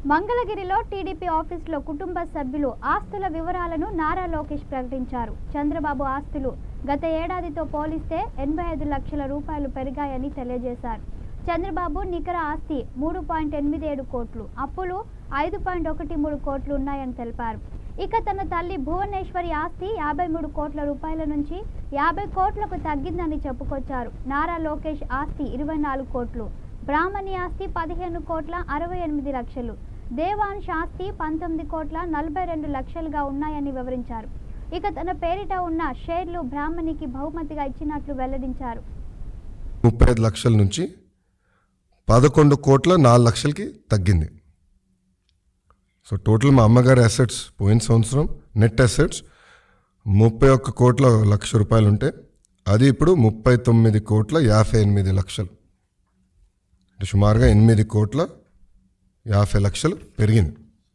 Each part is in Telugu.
మంగళగిరిలో టీడీపీ ఆఫీసులో కుటుంబ సభ్యులు ఆస్తుల వివరాలను నారా లోకేష్ ప్రకటించారు చంద్రబాబు ఆస్తులు గత ఏడాదితో పోలిస్తే ఎనభై ఐదు లక్షల రూపాయలు పెరిగాయని తెలియజేశారు చంద్రబాబు నికర ఆస్తి మూడు పాయింట్ ఎనిమిది ఏడు కోట్లు అప్పులు ఐదు పాయింట్ ఒకటి మూడు కోట్లు ఉన్నాయని తెలిపారు ఇక తన తల్లి భువనేశ్వరి ఆస్తి యాభై మూడు కోట్ల రూపాయల నుంచి యాభై కోట్లకు తగ్గిందని చెప్పుకొచ్చారు నారా లోకేష్ ఆస్తి ఇరవై నాలుగు కోట్లు బ్రాహ్మణి ఆస్తి పదిహేను కోట్ల అరవై ఎనిమిది లక్షలు దేవాంశ్ ఆస్తి పంతొమ్మిది కోట్ల నలభై రెండు లక్షలుగా ఉన్నాయని వివరించారు ఇక తన పేరిట ఉన్న షేర్లు బ్రాహ్మణికి బహుమతిగా ఇచ్చినట్లు వెల్లడించారు ముప్పై ఐదు లక్షల నుంచి పదకొండు కోట్ల నాలుగు లక్షలకి తగ్గింది సో టోటల్ మా అమ్మగారి అసెట్స్ పోయిన సంవత్సరం నెట్ అసెట్స్ ముప్పై ఒక్క కోట్ల లక్ష రూపాయలు ఉంటే అది ఇప్పుడు ముప్పై తొమ్మిది కోట్ల యాభై ఎనిమిది లక్షలు అంటే సుమారుగా ఎనిమిది కోట్ల యాభై లక్షలు పెరిగింది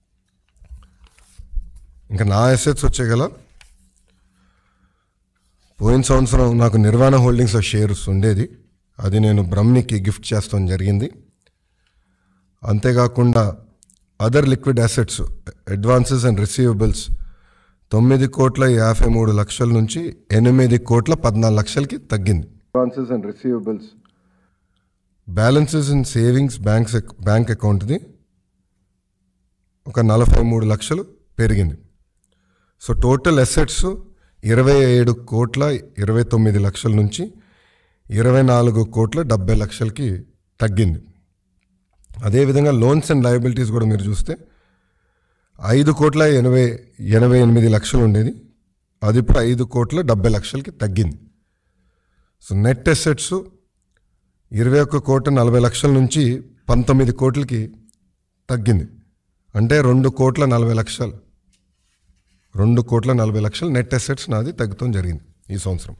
ఇంకా నా అసెట్స్ వచ్చే గల పోయిన సంవత్సరం నాకు నిర్వాణ హోల్డింగ్స్ షేర్స్ ఉండేది అది నేను బ్రహ్మికి గిఫ్ట్ చేస్తాం జరిగింది అంతేకాకుండా other liquid assets advances and receivables తొమ్మిది కోట్ల యాభై మూడు లక్షల నుంచి ఎనిమిది కోట్ల పద్నాలుగు లక్షలకి తగ్గింది advances and receivables balances in savings banks bank అకౌంట్ది ఒక నలభై మూడు లక్షలు పెరిగింది సో టోటల్ అసెట్స్ ఇరవై ఏడు కోట్ల ఇరవై తొమ్మిది లక్షల నుంచి ఇరవై నాలుగు కోట్ల డెబ్బై లక్షలకి తగ్గింది అదేవిధంగా లోన్స్ అండ్ లయబిలిటీస్ కూడా మీరు చూస్తే ఐదు కోట్ల ఎనభై ఎనభై ఎనిమిది లక్షలు ఉండేది అది ఇప్పుడు ఐదు కోట్ల డెబ్బై లక్షలకి తగ్గింది సో నెట్ అసెట్స్ ఇరవై ఒక్క కోట్ల నలభై లక్షల నుంచి పంతొమ్మిది కోట్లకి తగ్గింది అంటే రెండు కోట్ల నలభై లక్షలు రెండు కోట్ల నలభై లక్షలు నెట్ అసెట్స్ నాది తగ్గుతాం జరిగింది ఈ సంవత్సరం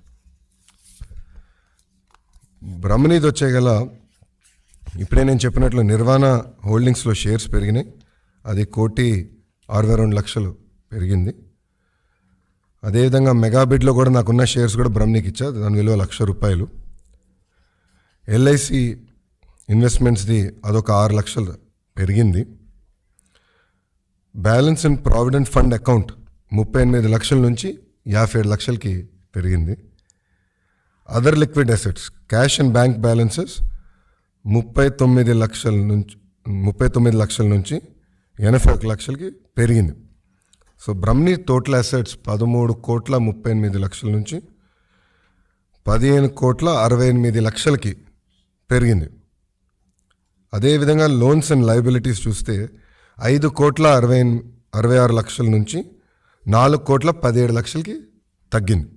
బ్రహ్మనీది వచ్చే గల ఇప్పుడే నేను చెప్పినట్లు నిర్వాణ హోల్డింగ్స్లో షేర్స్ పెరిగినాయి అది కోటి అరవై రెండు లక్షలు పెరిగింది అదేవిధంగా మెగాబిడ్లో కూడా నాకున్న షేర్స్ కూడా బ్రహ్మణికి ఇచ్చా దాని విలువ లక్ష రూపాయలు ఎల్ఐసి ఇన్వెస్ట్మెంట్స్ది అదొక ఆరు లక్షలు పెరిగింది balance in provident fund account ముప్పై ఎనిమిది లక్షల నుంచి యాభై ఏడు లక్షలకి పెరిగింది other liquid assets cash and bank balances ముప్పై తొమ్మిది లక్షల నుంచి ముప్పై తొమ్మిది లక్షల నుంచి ఎనభై ఒక లక్షలకి పెరిగింది సో బ్రహ్మణి టోటల్ అసెట్స్ పదమూడు కోట్ల ముప్పై ఎనిమిది లక్షల నుంచి పదిహేను కోట్ల అరవై ఎనిమిది లక్షలకి పెరిగింది అదేవిధంగా లోన్స్ అండ్ లయబిలిటీస్ చూస్తే ఐదు కోట్ల అరవై ఎన్- అరవై ఆరు లక్షల నుంచి నాలుగు కోట్ల పదిహేడు లక్షలకి తగ్గింది